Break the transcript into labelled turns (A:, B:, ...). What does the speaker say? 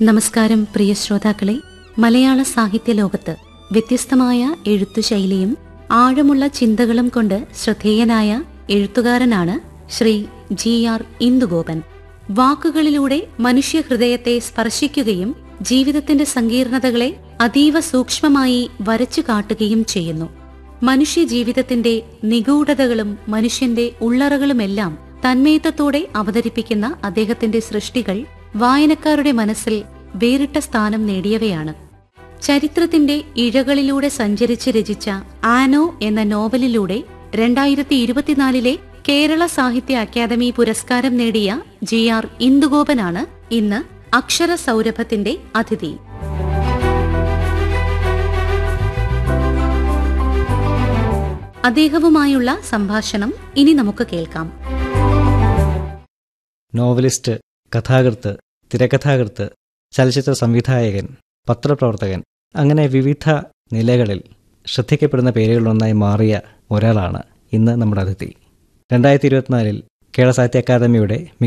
A: നമസ്കാരം പ്രിയ ശ്രോതാക്കളെ മലയാള സാഹിത്യ ലോകത്ത് വ്യത്യസ്തമായ എഴുത്തുശൈലിയും ആഴമുള്ള ചിന്തകളും കൊണ്ട് ശ്രദ്ധേയനായ എഴുത്തുകാരനാണ് ശ്രീ ജി ആർ ഇന്ദുഗോപൻ വാക്കുകളിലൂടെ മനുഷ്യഹൃദയത്തെ സ്പർശിക്കുകയും ജീവിതത്തിന്റെ സങ്കീർണതകളെ അതീവ സൂക്ഷ്മമായി വരച്ചു കാട്ടുകയും ചെയ്യുന്നു മനുഷ്യ ജീവിതത്തിന്റെ നിഗൂഢതകളും മനുഷ്യന്റെ ഉള്ളറകളുമെല്ലാം തന്മയത്വത്തോടെ അവതരിപ്പിക്കുന്ന അദ്ദേഹത്തിന്റെ സൃഷ്ടികൾ വായനക്കാരുടെ മനസ്സിൽ വേറിട്ട സ്ഥാനം നേടിയവയാണ് ചരിത്രത്തിന്റെ ഇഴകളിലൂടെ സഞ്ചരിച്ച് രചിച്ച ആനോ എന്ന നോവലിലൂടെ രണ്ടായിരത്തി ഇരുപത്തിനാലിലെ കേരള സാഹിത്യ അക്കാദമി പുരസ്കാരം നേടിയ ജി ആർ ഇന്ദുഗോപനാണ് ഇന്ന് അക്ഷര സൗരഭത്തിന്റെ അതിഥി അദ്ദേഹവുമായുള്ള സംഭാഷണം ഇനി നമുക്ക് കേൾക്കാം
B: നോവലിസ്റ്റ് കഥാകൃത്ത് തിരക്കഥാകൃത്ത് ചലച്ചിത്ര സംവിധായകൻ പത്രപ്രവർത്തകൻ അങ്ങനെ വിവിധ നിലകളിൽ ശ്രദ്ധിക്കപ്പെടുന്ന പേരുകളിലൊന്നായി മാറിയ ഒരാളാണ് ഇന്ന് നമ്മുടെ അതിഥി രണ്ടായിരത്തി ഇരുപത്തിനാലിൽ കേരള സാഹിത്യ അക്കാദമിയുടെ